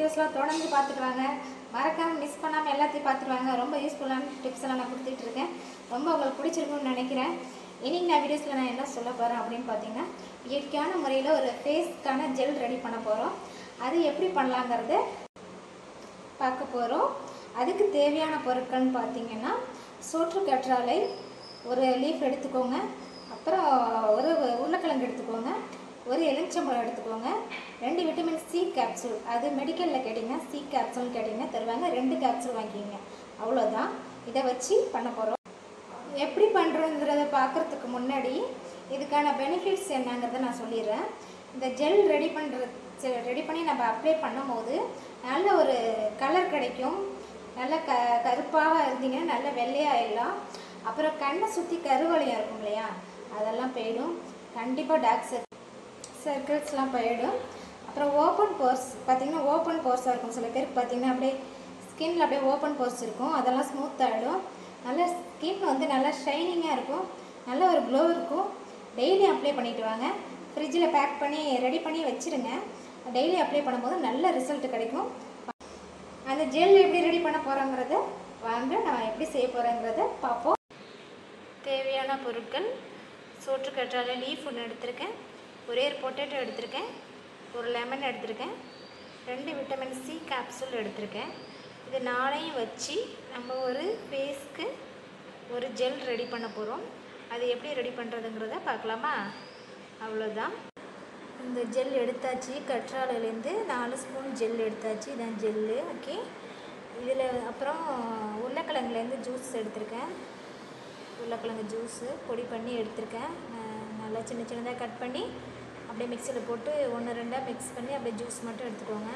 வீடியோஸ்லாம் தொடர்ந்து பார்த்துட்டு வாங்க மறக்காமல் மிஸ் பண்ணாமல் எல்லாத்தையும் பார்த்துட்டு வாங்க ரொம்ப யூஸ்ஃபுல்லான டிப்ஸ் எல்லாம் நான் கொடுத்துட்டு இருக்கேன் ரொம்ப உங்களுக்கு பிடிச்சிருக்கும்னு நினைக்கிறேன் இன்னைக்கு நான் வீடியோஸில் நான் என்ன சொல்ல போகிறேன் அப்படின்னு பார்த்தீங்கன்னா இயற்கையான முறையில் ஒரு ஃபேஸ்க்கான ஜெல் ரெடி பண்ண போகிறோம் அது எப்படி பண்ணலாங்கிறது பார்க்க போகிறோம் அதுக்கு தேவையான பொருட்கள்னு பார்த்தீங்கன்னா சோற்று கற்றாழை ஒரு லீஃப் எடுத்துக்கோங்க அப்புறம் ஒரு உருளைக்கிழங்கு எடுத்துக்கோங்க ஒரு எலுமிச்சம்பழம் எடுத்துக்கோங்க ரெண்டு விட்டமின் சி கேப்சூல் அது மெடிக்கலில் கேட்டிங்கன்னா சி கேப்சூல் கேட்டிங்கன்னா தருவாங்க ரெண்டு கேப்சூல் வாங்கிக்கிங்க அவ்வளோதான் இதை வச்சு பண்ண போகிறோம் எப்படி பண்ணுறோங்கிறத பார்க்குறதுக்கு முன்னாடி இதுக்கான பெனிஃபிட்ஸ் என்னங்கிறத நான் சொல்லிடுறேன் இந்த ஜெல் ரெடி பண்ணுறது ரெடி பண்ணி நம்ம அப்ளை பண்ணும்போது நல்ல ஒரு கலர் கிடைக்கும் நல்ல க கருப்பாக இருந்தீங்கன்னா நல்ல வெள்ளையாயிடலாம் அப்புறம் கண்ணை சுற்றி கருவளையம் இருக்கும் இல்லையா அதெல்லாம் போயிடும் கண்டிப்பாக டார்க் சர்க் சர்க்கிள்ஸ்லாம் போயிடும் அப்புறம் ஓப்பன் போர்ஸ் பார்த்தீங்கன்னா ஓப்பன் போர்ஸாக இருக்கும் சில பேருக்கு பார்த்தீங்கன்னா அப்படியே ஸ்கின்ல அப்படியே ஓப்பன் போர்ஸ் இருக்கும் அதெல்லாம் ஸ்மூத் ஆகிடும் நல்ல ஸ்கின் வந்து நல்லா ஷைனிங்காக இருக்கும் நல்ல ஒரு க்ளோ இருக்கும் டெய்லி அப்ளை பண்ணிட்டு வாங்க ஃப்ரிட்ஜில் பேக் பண்ணி ரெடி பண்ணி வச்சுருங்க டெய்லி அப்ளை பண்ணும்போது நல்ல ரிசல்ட் கிடைக்கும் அந்த ஜெல் எப்படி ரெடி பண்ண போகிறோங்கிறத வாங்க நான் எப்படி செய்ய போகிறேங்கிறத பார்ப்போம் தேவையான பொருட்கள் சோற்று கற்றாழை லீஃப் ஒன்று எடுத்திருக்கேன் ஒரே ஒரு பொட்டேட்டோ எடுத்திருக்கேன் ஒரு லெமன் எடுத்திருக்கேன் ரெண்டு விட்டமின் சி கேப்சூல் எடுத்திருக்கேன் இது நாளையும் வச்சு நம்ம ஒரு ஃபேஸ்க்கு ஒரு ஜெல் ரெடி பண்ண போகிறோம் அது எப்படி ரெடி பண்ணுறதுங்கிறத பார்க்கலாமா அவ்வளோதான் இந்த ஜெல் எடுத்தாச்சு கற்றாழையிலேருந்து நாலு ஸ்பூன் ஜெல் எடுத்தாச்சு இதான் ஜெல்லு ஓகே இதில் அப்புறம் உருளைக்கிழங்குலேருந்து ஜூஸ் எடுத்திருக்கேன் உருளைக்கிழங்கு ஜூஸு பொடி பண்ணி எடுத்திருக்கேன் அஹ் நல்லா சின்ன சின்னதாக கட் பண்ணி அப்படியே மிக்சியில் போட்டு ஒன்று ரெண்டாக மிக்ஸ் பண்ணி அப்படியே ஜூஸ் மட்டும் எடுத்துக்கோங்க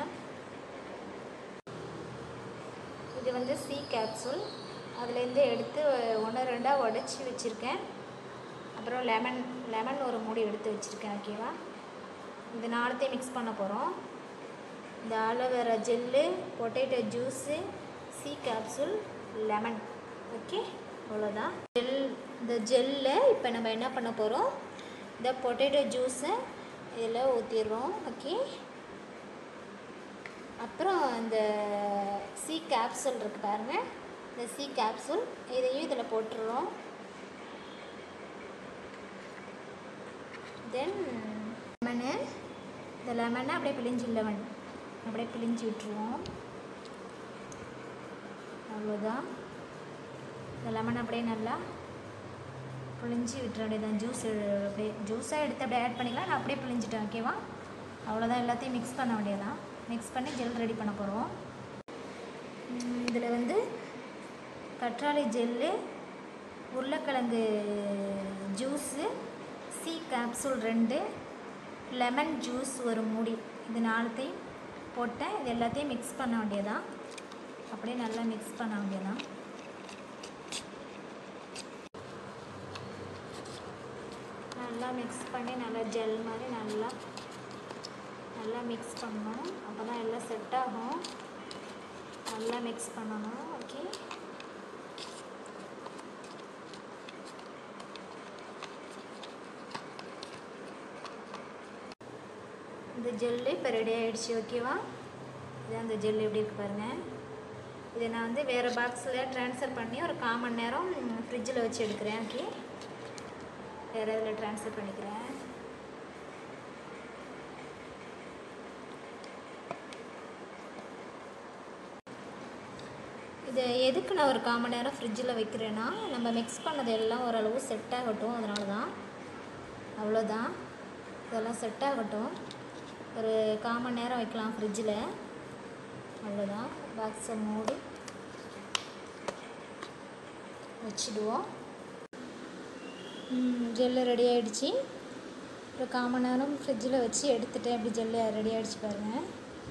இது வந்து சி கேப்சூல் அதுலேருந்து எடுத்து ஒன்று ரெண்டாக உடச்சி வச்சுருக்கேன் அப்புறம் லெமன் லெமன் ஒரு மூடி எடுத்து வச்சுருக்கேன் ஓகேவா இந்த நாலத்தையும் மிக்ஸ் பண்ண போகிறோம் இந்த aloe vera gel potato juice C capsule lemon okay அவ்வளோதான் ஜெல் இந்த ஜெல்லை இப்போ நம்ம என்ன பண்ண போகிறோம் இந்த பொட்டேட்டோ ஜூஸை இதில் ஊற்றிடுறோம் ஓகே அப்புறம் இந்த சி கேப்சூல் இருக்கு பாருங்க இந்த சி கேப்சூல் இதையும் இதில் போட்டுடுறோம் தென் லெமனு இந்த லெமனை அப்படியே பிழிஞ்சு லெமன் அப்படியே பிழிஞ்சு விட்டுருவோம் அவ்வளோதான் இந்த லெமன் அப்படியே நல்லா பிழிஞ்சு விட்டுற வேண்டியதான் ஜூஸ் அப்படியே ஜூஸாக எடுத்து அப்படியே ஆட் பண்ணிக்கலாம் நான் அப்படியே பிழிஞ்சிட்டேன் ஓகேவா அவ்வளோதான் எல்லாத்தையும் மிக்ஸ் பண்ண வேண்டியதான் மிக்ஸ் பண்ணி ஜெல் ரெடி பண்ண போகிறோம் இதில் வந்து கற்றாழை ஜெல்லு உருளைக்கிழங்கு ஜூஸு சி கேப்சூல் ரெண்டு லெமன் ஜூஸ் ஒரு மூடி இது நாலுத்தையும் போட்டேன் இது எல்லாத்தையும் மிக்ஸ் பண்ண வேண்டியதான் அப்படியே நல்லா மிக்ஸ் பண்ண வேண்டியதான் நல்லா மிக்ஸ் பண்ணி நல்லா ஜெல் மாதிரி நல்லா நல்லா மிக்ஸ் பண்ணணும் அப்போ தான் எல்லாம் செட் ஆகும் நல்லா மிக்ஸ் பண்ணணும் ஓகே இந்த ஜெல்லு இப்போ ரெடி ஆகிடுச்சு ஓகேவா இது அந்த ஜெல் எப்படி இருக்கு பாருங்கள் இதை நான் வந்து வேறு பாக்ஸில் ட்ரான்ஸ்ஃபர் பண்ணி ஒரு கால் மணி நேரம் ஃப்ரிட்ஜில் வச்சு எடுக்கிறேன் ஓகே வேறு இதில் ட்ரான்ஸ்ஃபர் பண்ணிக்கிறேன் இது எதுக்கு நான் ஒரு கால் மணி நேரம் ஃப்ரிட்ஜில் வைக்கிறேன்னா நம்ம மிக்ஸ் பண்ணது எல்லாம் ஓரளவு செட் ஆகட்டும் அதனால தான் அவ்வளோதான் இதெல்லாம் செட் ஆகட்டும் ஒரு கால் மணி நேரம் வைக்கலாம் ஃப்ரிட்ஜில் அவ்வளோதான் பாக்ஸை மூடி வச்சுடுவோம் ஜெல்லு ரெடி ஆகிடுச்சு ஒரு கால் மணி நேரம் ஃப்ரிட்ஜில் வச்சு எடுத்துட்டேன் அப்படி ஜெல்லு ரெடி ஆகிடுச்சு பாருங்கள்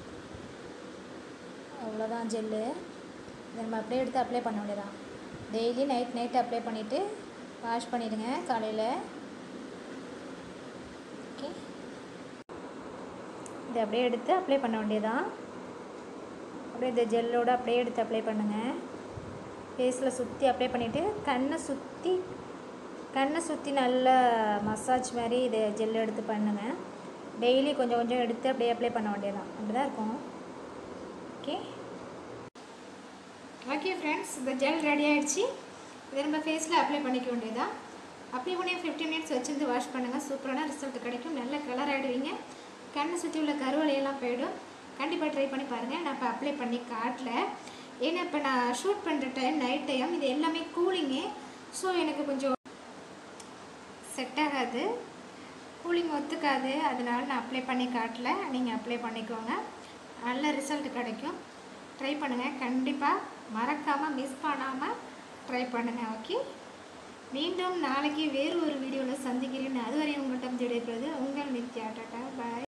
அவ்வளோதான் ஜெல்லு இதை நம்ம அப்படியே எடுத்து அப்ளை பண்ண வேண்டியதான் டெய்லி நைட் நைட் அப்ளை பண்ணிவிட்டு வாஷ் பண்ணிவிடுங்க காலையில் ஓகே இதை அப்படியே எடுத்து அப்ளை பண்ண வேண்டியதான் அப்படியே இந்த ஜெல்லோடு அப்படியே எடுத்து அப்ளை பண்ணுங்கள் ஃபேஸில் சுற்றி அப்ளை பண்ணிவிட்டு கண்ணை சுற்றி கண்ணை சுற்றி நல்லா மசாஜ் மாதிரி இதை ஜெல் எடுத்து பண்ணுங்கள் டெய்லி கொஞ்சம் கொஞ்சம் எடுத்து அப்படியே அப்ளை பண்ண வேண்டியதான் அப்படி தான் இருக்கும் ஓகே ஓகே ஃப்ரெண்ட்ஸ் இந்த ஜெல் ரெடி ஆயிடுச்சு இதை நம்ம ஃபேஸில் அப்ளை பண்ணிக்க வேண்டியதான் அப்ளை பண்ணி ஃபிஃப்டீன் மினிட்ஸ் வச்சிருந்து வாஷ் பண்ணுங்கள் சூப்பரான ரிசல்ட் கிடைக்கும் நல்ல கலர் ஆகிடுவீங்க கண்ணை சுற்றி உள்ள கருவலையெல்லாம் போயிடும் கண்டிப்பாக ட்ரை பண்ணி பாருங்கள் நான் இப்போ அப்ளை பண்ணி காட்டல ஏன்னா இப்போ நான் ஷூட் பண்ணுற டைம் நைட் டைம் இது எல்லாமே கூலிங்கு ஸோ எனக்கு கொஞ்சம் செட் ஆகாது கூலிங் ஒத்துக்காது அதனால நான் அப்ளை பண்ணி காட்டல நீங்கள் அப்ளை பண்ணிக்கோங்க நல்ல ரிசல்ட் கிடைக்கும் ட்ரை பண்ணுங்கள் கண்டிப்பாக மறக்காமல் மிஸ் பண்ணாமல் ட்ரை பண்ணுங்கள் ஓகே மீண்டும் நாளைக்கு வேறு ஒரு வீடியோவில் சந்திக்கிறேன் அதுவரை உங்கள்கிட்ட விடைபெறுவது உங்கள் நித்யா டாட்டா பாய்